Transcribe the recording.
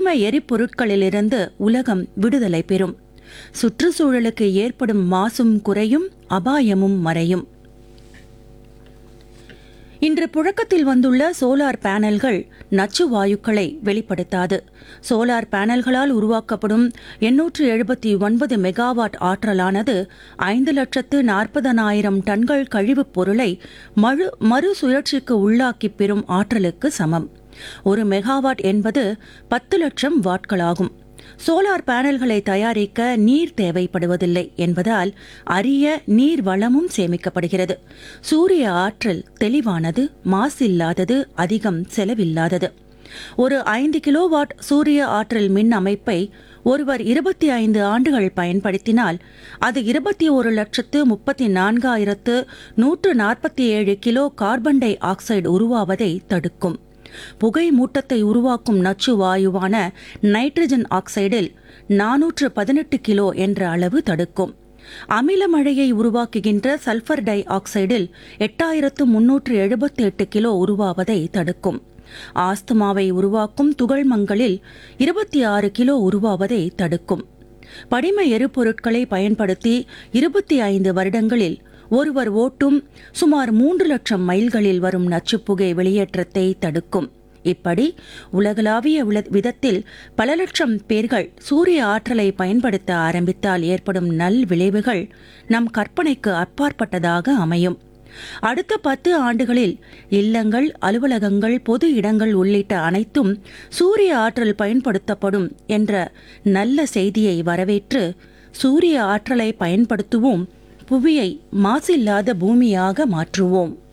படிம எரிபொருட்களிலிருந்து உலகம் விடுதலை பெறும் சுற்றுச்சூழலுக்கு ஏற்படும் மாசும் குறையும் அபாயமும் மறையும் இன்று புழக்கத்தில் வந்துள்ள சோலார் பேனல்கள் நச்சு வாயுக்களை வெளிப்படுத்தாது சோலார் பேனல்களால் உருவாக்கப்படும் எண்ணூற்று எழுபத்தி ஒன்பது மெகாவாட் ஆற்றலானது ஐந்து லட்சத்து நாற்பதனாயிரம் டன்கள் கழிவுப் பொருளை மறு மறுசுழற்சிக்கு உள்ளாக்கி பெறும் ஆற்றலுக்கு சமம் ஒரு மெகாவாட் என்பது பத்து லட்சம் வாட்களாகும் சோலார் பேனல்களை தயாரிக்க நீர் தேவைப்படுவதில்லை என்பதால் அரிய நீர் வளமும் சேமிக்கப்படுகிறது சூரிய ஆற்றல் தெளிவானது மாசில்லாதது அதிகம் செலவில்லாதது ஒரு ஐந்து கிலோவாட் சூரிய ஆற்றல் மின் அமைப்பை ஒருவர் இருபத்தி ஐந்து ஆண்டுகள் பயன்படுத்தினால் அது இருபத்தி ஒரு லட்சத்து முப்பத்தி நான்காயிரத்து நூற்று நாற்பத்தி ஏழு கிலோ கார்பன் டை ஆக்சைடு உருவாவதை தடுக்கும் புகை மூட்டத்தை உருவாக்கும் நச்சு வாயுவான நைட்ரஜன் ஆக்சைடில் நானூற்று பதினெட்டு கிலோ என்ற அளவு தடுக்கும் அமில மழையை உருவாக்குகின்ற சல்பர் டை ஆக்சைடில் எட்டாயிரத்து முன்னூற்று எழுபத்தி எட்டு கிலோ உருவாவதை தடுக்கும் ஆஸ்துமாவை உருவாக்கும் துகள்மங்களில் இருபத்தி ஆறு கிலோ உருவாவதை தடுக்கும் படிம எரிபொருட்களை பயன்படுத்தி இருபத்தி ஐந்து வருடங்களில் ஒருவர் ஓட்டும் சுமார் மூன்று லட்சம் மைல்களில் வரும் நச்சுப்புகை வெளியேற்றத்தை தடுக்கும் இப்படி உலகளாவிய உல- விதத்தில் பல லட்சம் பேர்கள் சூரிய ஆற்றலை பயன்படுத்த ஆரம்பித்தால் ஏற்படும் நல் விளைவுகள் நம் கற்பனைக்கு அப்பாற்பட்டதாக அமையும் அடுத்த பத்து ஆண்டுகளில் இல்லங்கள் அலுவலகங்கள் பொது இடங்கள் உள்ளிட்ட அனைத்தும் சூரிய ஆற்றல் பயன்படுத்தப்படும் என்ற நல்ல செய்தியை வரவேற்று சூரிய ஆற்றலை பயன்படுத்துவோம் புவியை மாசில்லாத பூமியாக மாற்றுவோம்